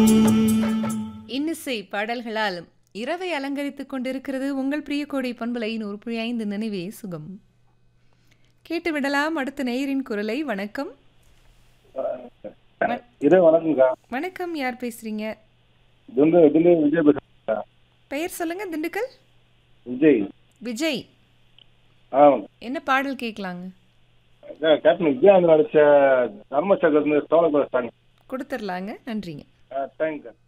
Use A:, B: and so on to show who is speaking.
A: இன்னிசை பாடல்களால் இரவை அலங்கரித்துக் கொண்டிருக்கிறது உங்கள் பிரியக்கோடை பண்பலை நூறு புள்ளி ஐந்து நினைவே சுகம் கேட்டு விடலாம் அடுத்த நேயரின் குரலை வணக்கம்
B: இரவு வணக்கம்க்கா
A: வணக்கம் யார் பேசுறீங்க
B: திண்டு திண்டு விஜய் பேசுறேன்
A: பெயர் சொல்லுங்க திண்டுக்கல்
B: விஜய்
A: விஜய்
B: ஆ
A: என்ன பாடல் கேட்கலாங்க
B: அதான் கேப்டன் விஜயானந்த் நடிச்ச தர்மசகர்னு சோழ சாங்
A: கொடுத்துர்லாங்க நன்றிங்க
B: தேங்க்யூ